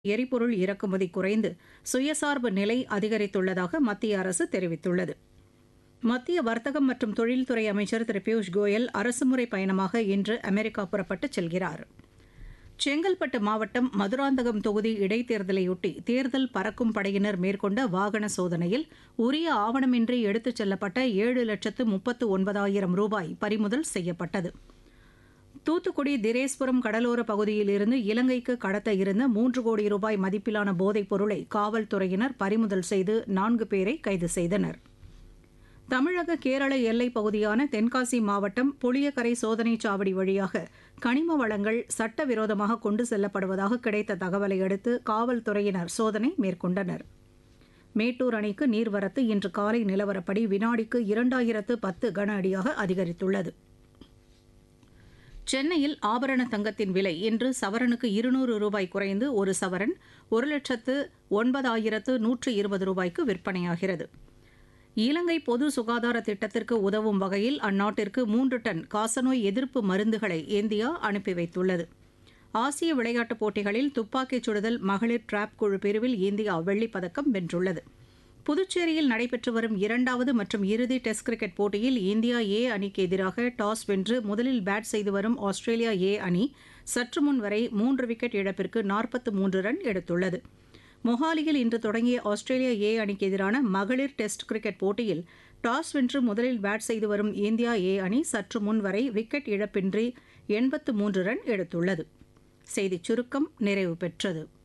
எரிபொருள் இறக்குமதி குறைந்து சுயசார்பு நிலை அதிகரித்துள்ளதாக மத்திய அரசு தெரிவித்துள்ளது மத்திய வர்த்தகம் மற்றும் தொழில்துறை அமைச்சர் திரு பியூஷ் கோயல் அரசுமுறை பயணமாக இன்று அமெரிக்கா புறப்பட்டுச் செல்கிறார் செங்கல்பட்டு மாவட்டம் மதுராந்தகம் தொகுதி இடைத்தேர்தலையொட்டி தேர்தல் பறக்கும் படையினர் மேற்கொண்ட வாகன சோதனையில் உரிய ஆவணமின்றி எடுத்துச் செல்லப்பட்ட ஏழு லட்சத்து முப்பத்து ஒன்பதாயிரம் ரூபாய் பறிமுதல் செய்யப்பட்டது தூத்துக்குடி திரேஸ்புரம் கடலோர பகுதியில் இருந்து இலங்கைக்கு கடத்த இருந்த மூன்று கோடி ரூபாய் மதிப்பிலான போதைப் பொருளை காவல்துறையினர் பறிமுதல் செய்து நான்கு பேரை கைது செய்தனர் தமிழக கேரள எல்லைப் பகுதியான தென்காசி மாவட்டம் புளியக்கரை சோதனைச் சாவடி வழியாக கனிம வளங்கள் சட்டவிரோதமாக கொண்டு செல்லப்படுவதாக கிடைத்த தகவலை அடுத்து காவல்துறையினர் சோதனை மேற்கொண்டனர் மேட்டூர் அணைக்கு நீர்வரத்து இன்று காலை நிலவரப்படி வினாடிக்கு இரண்டாயிரத்து பத்து கன அடியாக அதிகரித்துள்ளது சென்னையில் ஆபரண தங்கத்தின் விலை இன்று சவரனுக்கு இருநூறு ரூபாய் குறைந்து ஒரு சவரன் ஒரு லட்சத்து ஒன்பதாயிரத்து நூற்று இருபது ரூபாய்க்கு விற்பனையாகிறது இலங்கை பொது சுகாதார திட்டத்திற்கு உதவும் வகையில் அந்நாட்டிற்கு மூன்று டன் காசநோய் எதிர்ப்பு மருந்துகளை இந்தியா அனுப்பி வைத்துள்ளது ஆசிய விளையாட்டுப் போட்டிகளில் துப்பாக்கிச் சுடுதல் மகளிர் டிராப் குழு பிரிவில் இந்தியா வெள்ளிப்பதக்கம் வென்றுள்ளது புதுச்சேரியில் நடைபெற்று வரும் இரண்டாவது மற்றும் இறுதி டெஸ்ட் கிரிக்கெட் போட்டியில் இந்தியா ஏ அணிக்கு எதிராக டாஸ் வென்று முதலில் பேட் செய்து வரும் ஆஸ்திரேலியா ஏ அணி சற்று முன் வரை மூன்று விக்கெட் இழப்பிற்கு நாற்பத்து மூன்று ரன் எடுத்துள்ளது மொஹாலியில் இன்று தொடங்கிய ஆஸ்திரேலியா ஏ அணிக்கு எதிரான மகளிர் டெஸ்ட் கிரிக்கெட் போட்டியில் டாஸ் வென்று முதலில் பேட் செய்து வரும் இந்தியா ஏ அணி சற்று முன் வரை விக்கெட் இழப்பின்றி எண்பத்து மூன்று ரன் எடுத்துள்ளது செய்திச் சுருக்கம் நிறைவு பெற்றது